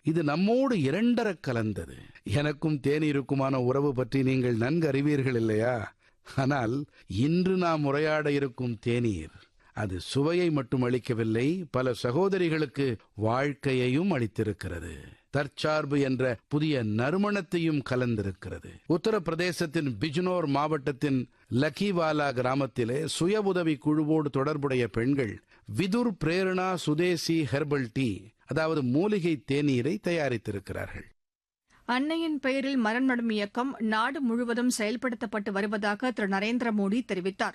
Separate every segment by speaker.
Speaker 1: இது நம்மோடு இரண்டர கலந்தது எனக்கும் தேநீருக்குமான உறவு பற்றி நீங்கள் நன்கு அறிவீர்கள் இல்லையா ஆனால் இன்று நாம் உரையாட இருக்கும் தேநீர் அது சுவையை மட்டும் அளிக்கவில்லை பல சகோதரிகளுக்கு வாழ்க்கையையும் அளித்திருக்கிறது தற்சார்பு என்ற புதிய நறுமணத்தையும் கலந்திருக்கிறது உத்தரப்பிரதேசத்தின் பிஜ்னோர் மாவட்டத்தின் லக்கிவாலா கிராமத்திலே சுய உதவி குழுவோடு தொடர்புடைய பெண்கள் விதுர் பிரேரணா சுதேசி ஹெர்பல் டீ அதாவது மூலிகை தேநீரை தயாரித்திருக்கிறார்கள்
Speaker 2: அன்னையின் பெயரில் மரம் நடும் இயக்கம் நாடு முழுவதும் செயல்படுத்தப்பட்டு வருவதாக திரு நரேந்திர மோடி தெரிவித்தார்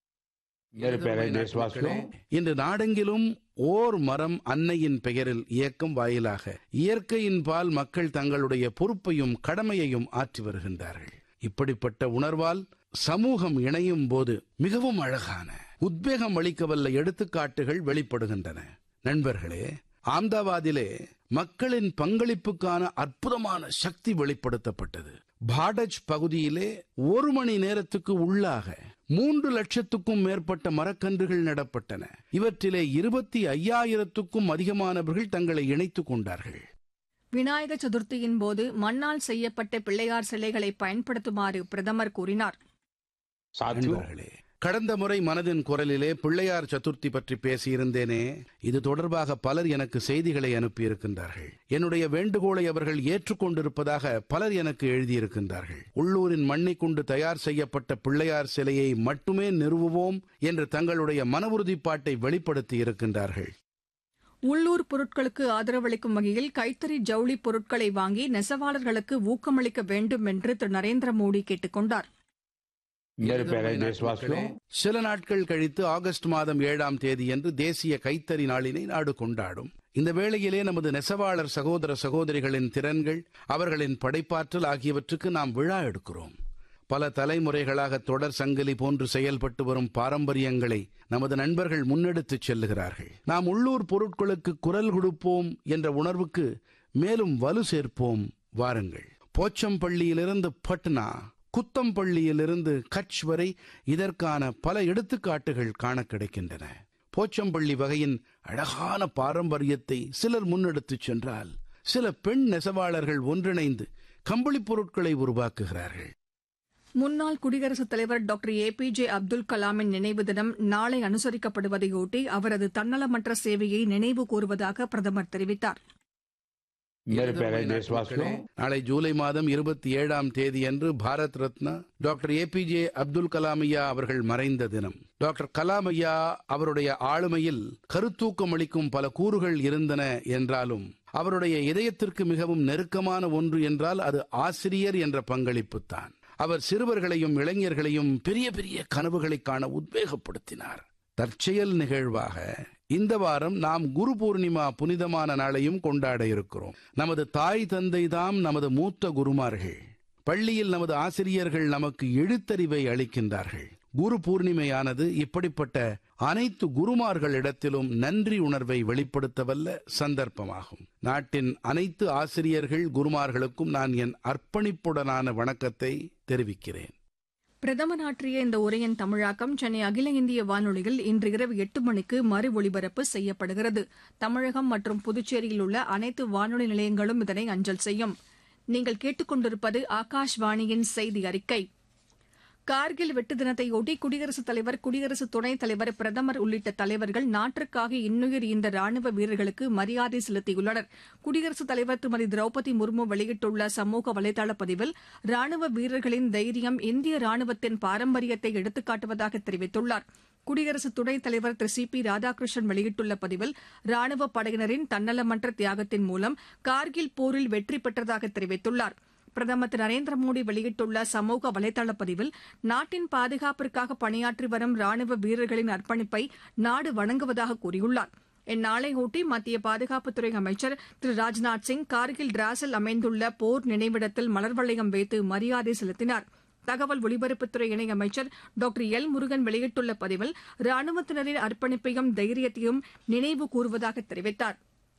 Speaker 3: मेरे प्यारे देशवासियों
Speaker 1: இன்று நாடெங்கிலும் ஓர் மரம் அன்னையின் பெயரில் இயக்கம் வாயிலாக இயற்கையின் பால் மக்கள் தங்களுடைய பொறுப்பையும் கடமையையும் ஆற்றி வருகின்றார்கள் இப்படிப்பட்ட உணர்வால் சமூகம் இணையும் போது மிகவும் அழகான உத்வேகம் அளிக்கவல்ல எடுத்துக்காட்டுகள் வெளிப்படுகின்றன நண்பர்களே ஆம்தாவாதிலே மக்களின் பங்களிப்புக்கான அற்புதமான சக்தி வெளிப்படுத்தப்பட்டது பாடஜ் பகுதியிலே ஒரு மணி நேரத்துக்கு உள்ளாக மூன்று லட்சத்துக்கும் மேற்பட்ட மரக்கன்றுகள் நடப்பட்டன இவற்றிலே இருபத்தி ஐயாயிரத்துக்கும் அதிகமானவர்கள் தங்களை இணைத்துக் கொண்டார்கள்
Speaker 2: விநாயகர் சதுர்த்தியின் போது மண்ணால் செய்யப்பட்ட பிள்ளையார் சிலைகளை பயன்படுத்துமாறு பிரதமர் கூறினார்
Speaker 3: साथियों
Speaker 1: நண்பர்களே கடந்த முறை மனதின் குரலிலே பிள்ளையார் சதுர்த்தி பற்றி பேசியிருந்தேனே இது தொடர்பாக பலர் எனக்கு செய்திகளை அனுப்பியிருக்கின்றார்கள் என்னுடைய வேண்டுகோளை அவர்கள் ஏற்றுக்கொண்டிருப்பதாக பலர் எனக்கு எழுதியிருக்கின்றார்கள் உள்ளூரின் மண்ணை கொண்டு தயார் செய்யப்பட்ட பிள்ளையார் சிலையை மட்டுமே நிறுவுவோம் என்று தங்களுடைய மன உறுதிப்பாட்டை வெளிப்படுத்தி இருக்கின்றார்கள்
Speaker 2: உள்ளூர் பொருட்களுக்கு ஆதரவளிக்கும் வகையில் கைத்தறி ஜவுளி பொருட்களை வாங்கி நெசவாளர்களுக்கு ஊக்கமளிக்க வேண்டும் என்று திரு நரேந்திர மோடி கேட்டுக் கொண்டார்
Speaker 3: मेरे प्यारे देशवासियों
Speaker 1: சில நாட்கள் கழித்து ஆகஸ்ட் மாதம் ஏழாம் தேதியன்று தேசிய கைத்தறி நாளினை நாடு கொண்டாடும் இந்த வேளையிலே நமது நெசவாளர் சகோதர சகோதரிகளின் திறன்கள் அவர்களின் படைப்பாற்றல் ஆகியவற்றுக்கு நாம் விழா எடுக்கிறோம் பல தலைமுறைகளாக தொடர் சங்கிலி போன்று செயல்பட்டு வரும் பாரம்பரியங்களை நமது நண்பர்கள் முன்னெடுத்துச் செல்லுகிறார்கள் நாம் உள்ளூர் பொருட்களுக்கு குரல் கொடுப்போம் என்ற உணர்வுக்கு மேலும் வலு சேர்ப்போம் வாருங்கள் போச்சம்பள்ளியிலிருந்து பட்னா குத்தம்பள்ளியிலிருந்து கட்ச் வரை இதற்கான பல எடுத்துக்காட்டுகள் காண கிடைக்கின்றன போச்சம்பள்ளி வகையின் அழகான பாரம்பரியத்தை சிலர் முன்னெடுத்துச் சென்றால் சில பெண் நெசவாளர்கள் ஒன்றிணைந்து கம்பளிப் பொருட்களை உருவாக்குகிறார்கள்
Speaker 2: முன்னாள் குடியரசுத் தலைவர் doctor A P J Abdul கலாமின் நினைவு தினம் நாளை அனுசரிக்கப்படுவதையொட்டி அவரது தன்னலமற்ற சேவையை நினைவு கூறுவதாக பிரதமர் தெரிவித்தார்
Speaker 3: मेरे प्यारे देशवासियों
Speaker 1: நாளை ஜூலை மாதம் இருபத்தி ஏழாம் தேதி அன்று பாரத் ரத்னா டாக்டர் ஏபிஜே அப்துல் கலாம் ஐயா அவர்கள் மறைந்த தினம் டாக்டர் கலாம் ஐயா அவருடைய ஆளுமையில் கருத்தூக்கம் அளிக்கும் பல கூறுகள் இருந்தன என்றாலும் அவருடைய இதயத்திற்கு மிகவும் நெருக்கமான ஒன்று என்றால் அது ஆசிரியர் என்ற பங்களிப்புத்தான் அவர் சிறுவர்களையும் இளைஞர்களையும் பெரிய பெரிய கனவுகளை காண உத்வேகப்படுத்தினார் தற்செயல் நிகழ்வாக இந்த வாரம் நாம் குரு பூர்ணிமா புனிதமான நாளையும் கொண்டாட இருக்கிறோம் நமது தாய் தந்தை தாம் நமது மூத்த குருமார்கள் பள்ளியில் நமது ஆசிரியர்கள் நமக்கு எழுத்தறிவை அளிக்கின்றார்கள் குரு பூர்ணிமையானது இப்படிப்பட்ட அனைத்து குருமார்களிடத்திலும் நன்றி உணர்வை வெளிப்படுத்தவல்ல சந்தர்ப்பமாகும் நாட்டின் அனைத்து ஆசிரியர்கள் குருமார்களுக்கும் நான் என் அர்ப்பணிப்புடனான வணக்கத்தை தெரிவிக்கிறேன்
Speaker 2: பிரதமர் ஆற்றிய இந்த உரையின் தமிழாக்கம் சென்னை அகில இந்திய வானொலியில் இன்று இரவு எட்டு மணிக்கு மறு ஒலிபரப்பு செய்யப்படுகிறது தமிழகம் மற்றும் புதுச்சேரியில் உள்ள அனைத்து வானொலி நிலையங்களும் இதனை அஞ்சல் செய்யும் நீங்கள் கேட்டுக்கொண்டிருப்பது ஆகாஷ்வாணியின் செய்தி அறிக்கை கார்கில் வெட்டு தினத்தையொட்டி குடியரசுத் தலைவர் குடியரசு துணைத் தலைவர் பிரதமர் உள்ளிட்ட தலைவர்கள் நாட்டிற்காக இன்னுயிர் ஈந்த ராணுவ வீரர்களுக்கு மரியாதை செலுத்தியுள்ளனர் குடியரசுத் தலைவர் திருமதி திரௌபதி முர்மு வெளியிட்டுள்ள சமூக வலைதள பதிவில் ராணுவ வீரர்களின் தைரியம் இந்திய ராணுவத்தின் பாரம்பரியத்தை எடுத்துக்காட்டுவதாக தெரிவித்துள்ளார் குடியரசு துணைத் தலைவர் திரு சி பி ராதாகிருஷ்ணன் வெளியிட்டுள்ள பதிவில் ராணுவ படையினரின் தன்னலமற்ற தியாகத்தின் மூலம் கார்கில் போரில் வெற்றி பெற்றதாக தெரிவித்துள்ளார் பிரதமர் திரு நரேந்திர மோடி வெளியிட்டுள்ள சமூக வலைதள பதிவில் நாட்டின் பாதுகாப்பிற்காக பணியாற்றி வரும் ராணுவ வீரர்களின் அர்ப்பணிப்பை நாடு வணங்குவதாக கூறியுள்ளார் இந்நாளையொட்டி மத்திய பாதுகாப்புத்துறை அமைச்சர் திரு ராஜ்நாத் சிங் கார்கில் டிராஸில் அமைந்துள்ள போர் நினைவிடத்தில் மலர் வளையம் வைத்து மரியாதை செலுத்தினார் தகவல் ஒலிபரப்புத்துறை இணையமைச்சர் டாக்டர் எல் முருகன் வெளியிட்டுள்ள பதிவில் ராணுவத்தினரின் அர்ப்பணிப்பையும் தைரியத்தையும் நினைவு கூறுவதாக தெரிவித்தார்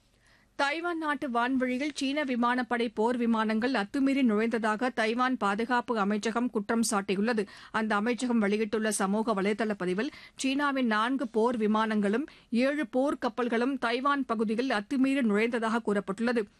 Speaker 2: தைவான் நாட்டு வான்வழியில் சீன விமானப்படை போர் விமானங்கள் அத்துமீறி நுழைந்ததாக தைவான் பாதுகாப்பு அமைச்சகம் குற்றம் சாட்டியுள்ளது அந்த அமைச்சகம் வெளியிட்டுள்ள சமூக வலைதள பதிவில் சீனாவின் நான்கு போர் விமானங்களும் ஏழு போர் கப்பல்களும் தைவான் பகுதியில் அத்துமீறி நுழைந்ததாக கூறப்பட்டுள்ளது